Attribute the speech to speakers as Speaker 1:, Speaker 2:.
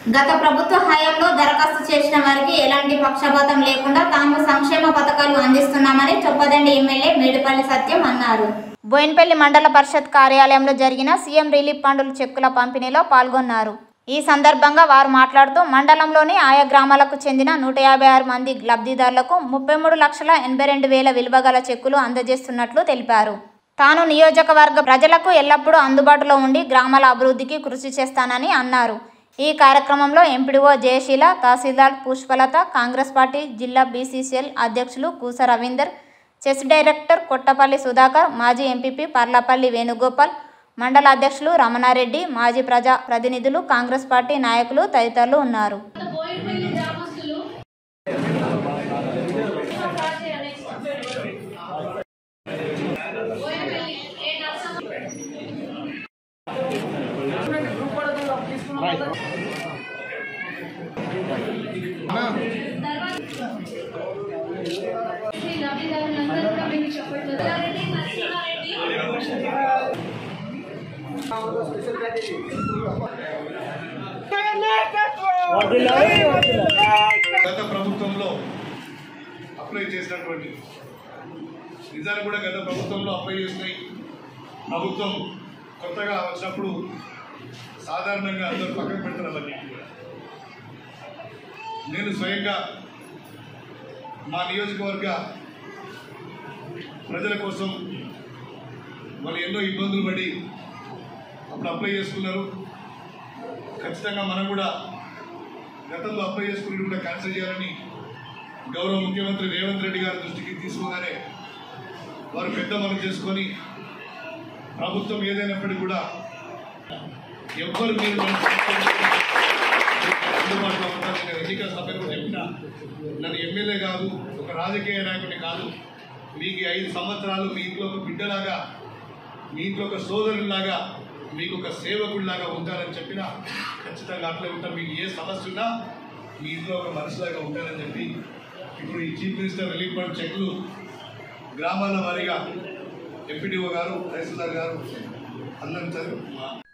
Speaker 1: గత ప్రభుత్వ హయాంలో దరఖాస్తు చేసిన వారికి ఎలాంటి పక్షపాతం లేకుండా తాము సంక్షేమ పథకాలు అందిస్తున్నామని చొప్పదండి ఎమ్మెల్యే మేడిపల్లి సత్యం అన్నారు బోయిన్పల్లి మండల పరిషత్ కార్యాలయంలో జరిగిన సీఎం రిలీఫ్ ఫండ్ల చెక్కుల పంపిణీలో పాల్గొన్నారు ఈ సందర్భంగా వారు మాట్లాడుతూ మండలంలోని ఆయా గ్రామాలకు చెందిన నూట యాభై ఆరు మంది లబ్ధిదారులకు ముప్పై మూడు లక్షల ఎనభై రెండు వేల విలువగల చెక్కులు అందజేస్తున్నట్లు తెలిపారు తాను నియోజకవర్గ ప్రజలకు ఎల్లప్పుడూ అందుబాటులో ఉండి గ్రామాల అభివృద్ధికి కృషి చేస్తానని అన్నారు ఈ కార్యక్రమంలో ఎంపీడీఓ జయశీల తహసీల్దార్ పుష్పలత కాంగ్రెస్ పార్టీ జిల్లా బీసీసీఎల్ అధ్యక్షులు కూస రవీందర్ చెస్ డైరెక్టర్ కొట్టపల్లి సుధాకర్ మాజీ ఎంపీపీ పర్లపల్లి వేణుగోపాల్ మండల అధ్యక్షులు రమణారెడ్డి మాజీ ప్రజా ప్రతినిధులు కాంగ్రెస్ పార్టీ నాయకులు తదితరులు ఉన్నారు
Speaker 2: బోయినపల్లి గ్రామస్తులు బోయినపల్లి ఏ నర్సమ్మ ఈ లబ్ధిదారులందరూ కూడా మీకు చెప్పట్లు రెడ్డి నరసింహారెడ్డి
Speaker 3: గత ప్రభుత్వంలో అప్లై చేసినటువంటి నిజాన్ని కూడా గత ప్రభుత్వంలో అప్లై చేసినాయి ప్రభుత్వం కొత్తగా వచ్చినప్పుడు సాధారణంగా అందరూ పక్కన పెడతారు అవన్నీ నేను స్వయంగా మా నియోజకవర్గ ప్రజల కోసం వాళ్ళు ఎన్నో ఇబ్బందులు పడి అప్పుడు అప్లై చేసుకున్నారు ఖచ్చితంగా మనం కూడా గతంలో అప్లై చేసుకుని కూడా క్యాన్సిల్ చేయాలని గౌరవ ముఖ్యమంత్రి రేవంత్ రెడ్డి గారి దృష్టికి తీసుకోగానే వారు పెద్ద మనం చేసుకొని ప్రభుత్వం ఏదైనప్పటికీ కూడా ఎవ్వరు మీరు నన్ను అందుబాటులో ఉంటారు నేను ఎన్నికల సభ్యులు కూడా చెప్పిన నన్ను ఎమ్మెల్యే కాదు ఒక రాజకీయ నాయకుడిని కాదు మీకు ఈ ఐదు సంవత్సరాలు మీ ఇంట్లో ఒక బిడ్డలాగా మీ ఇంట్లో ఒక సోదరులాగా మీకు ఒక సేవకుడిలాగా ఉంటారని చెప్పిన ఖచ్చితంగా అట్లే ఉంటాం మీకు ఏ సమస్య ఉన్నా మీ ఇంట్లో ఒక మనిషిలాగా ఉంటారని చెప్పి ఇప్పుడు ఈ చీఫ్ మినిస్టర్ రిలీఫ్ ఫండ్ చెక్లు గ్రామాల వారీగా ఎంపీడీఓ గారు తహసీల్దార్ గారు అందరం చదివి